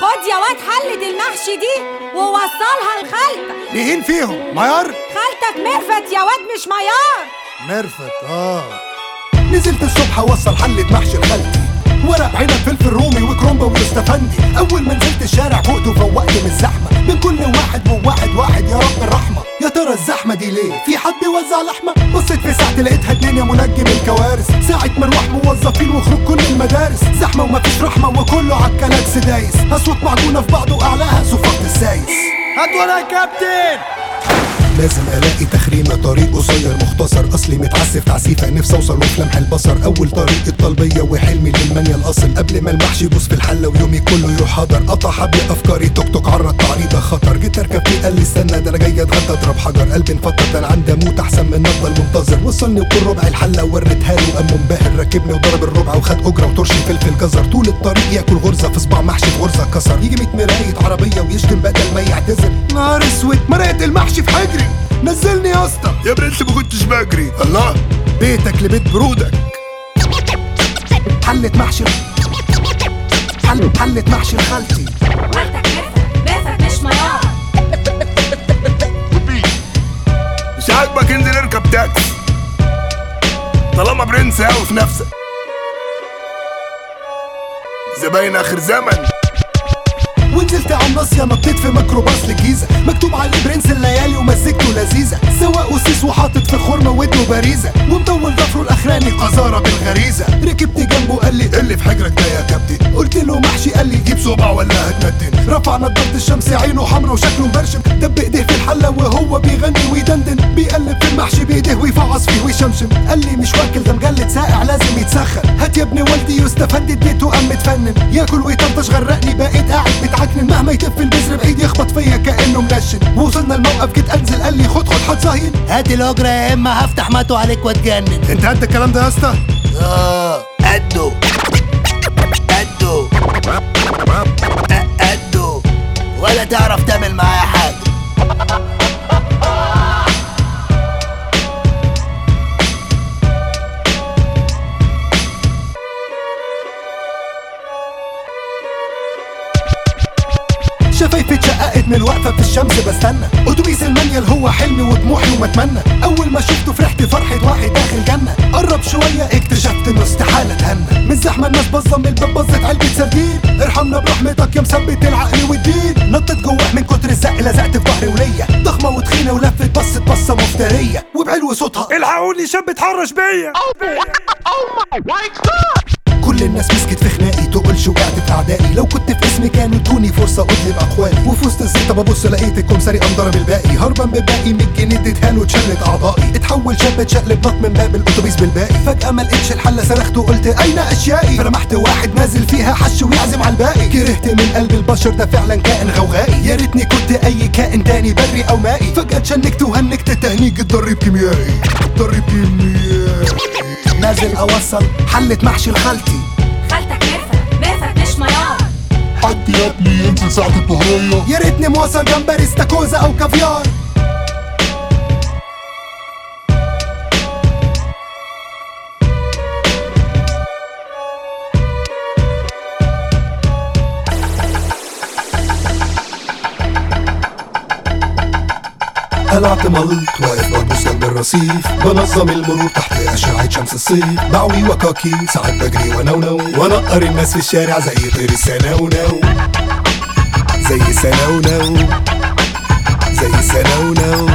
خد يا واد حلة المحشي دي ووصلها لخالتك مين فيهم ميار خالتك ميرفت يا واد مش ميار مرفت اه نزلت الصبح اوصل حلة محشي لخالتي ورق عنب فلفل رومي وكرومبا واستفندي اول ما نزلت الشارع فوقت وفوقت من الزحمه من كل واحد وواحد واحد يا رب الرحمه يا ترى الزحمه دي ليه في حد بيوزع لحمه بصيت في ساعتي لقيتها اتنين يا منجم الكوارث ساعه مروح موظفين وخروج كل المدارس زحمه ومفيش رحمه وكله عالكلاكس دايس اصوات معجونه في بعض واعلاها صفات السايس هات ورا يا كابتن لازم الاقي تخريمه طريق قصير مختصر اصلي متعسف تعسيفه نفسي اوصل وفي لمح البصر اول طريق الطلبيه وحلمي للمانيا الاصل قبل ما المحشي يبوظ في الحله ويومي كله يروح حضر قطع حبل افكاري توك توك عرض تعريضه خطر جيت اركب فيه قال لي استنى ده انا جاي اتغدى اضرب حجر قلبي انفطر ده انا عندي اموت احسن من افضل منتظر وصلني وكل ربع الحله وريتها له قام منبهر ركبني وضرب الربع وخد اجره وترشي فلفل جزر طول الطريق ياكل غرزه في صباع محشي في غرزه كسر يجي 100 مرايه عربيه ويشتم بدل ما يعتذر نار اسود مرقه المحشي في حجري نزلني يا اسطى يا برنس ما كنتش بجري الله بيتك لبيت برودك حلة محشي حل حلة محشي لخالتي خالتك ميرفت ميرفت مش ميار مش عاجبك انزل اركب تاكسي طالما برنس قوي في نفسك زباين اخر زمن ونزلت على الناصية نطيت في ميكروباص للجيزة مكتوب عليه برنس الليالي ومزجته لذيذة سواق وسيس وحاطط في خرمة ودنه باريزة ومطول ضفره الاخراني قذارة بالغريزة ركبت جنبه قال لي اللي في حجرك ده يا كابتن قلت له محشي قال لي جيب صبع ولا هتندن رفع نضارة الشمس عينه حمرا وشكله مبرشم دب ايديه في الحلة وهو بيغني ويدندن بيقلب في المحشي بايديه ويفعص فيه ويشمشم قال لي مش واكل ده مجلد ساقع لازم يتسخن هات يا ابن والدي يستفند اديته قام متفنن ياكل ويطنطش غرقني بقيت قاعد متعكنن مهما يتف البذر بعيد يخبط فيا كانه منشن ووصلنا الموقف جيت انزل قال لي خد خد حط صهين هات الاجره يا اما هفتح ماتو عليك واتجنن انت قد الكلام ده يا اسطى اه قده قده أ- قده ولا تعرف تعمل معايا حاجه شفايفي اتشققت من الوقفة في الشمس بستنى اتوبيس المانيال هو حلمي وطموحي ومتمنى اول ما شفته فرحت فرحة واحد داخل جنة قرب شوية اكتشفت انه استحالة اتهنى من زحمة الناس بصة من الباب بصت علبة سردين ارحمنا برحمتك يا مثبت العقل والدين نطت جوه من كتر الزق لزقت في ظهري وليا ضخمة وتخينة ولفت بصت بصة مفترية وبعلو صوتها الحقوني شاب اتحرش بيا كل الناس مسكت في خناقي تقولش وقعت في اعدائي لو كنت في اسمي كانوا ادوني فرصه اطلب اقوالي وفي وسط الزيطه ببص لقيت الكمساري قام ضرب الباقي هربان بالباقي 100 جنيه اديتها له اتشلت اعضائي اتحول شاب اتشقلب نط من باب الاتوبيس بالباقي فجاه ما لقيتش الحله صرخت وقلت اين اشيائي فرمحت واحد نازل فيها حش ويعزم على الباقي كرهت من قلب البشر ده فعلا كائن غوغائي يا ريتني كنت اي كائن تاني بري او مائي فجاه اتشنكت وهنكت تهنيج الضريب كيميائي ضريب كيميائي نازل اوصل حله محشي لخالتي خالتك ميرفت ميرفت مش ميار حد يا ابني ينزل ساعة الظهرية يا ريتني موصل جمبري استاكوزا او كافيار قلعت ملط واقف ببص جنب الرصيف بنظم المرور تحت أشعة شمس الصيف بعوي وكاكي ساعات بجري ونونو ونقر الناس في الشارع زي طير السنونو زي سنونو زي سنونو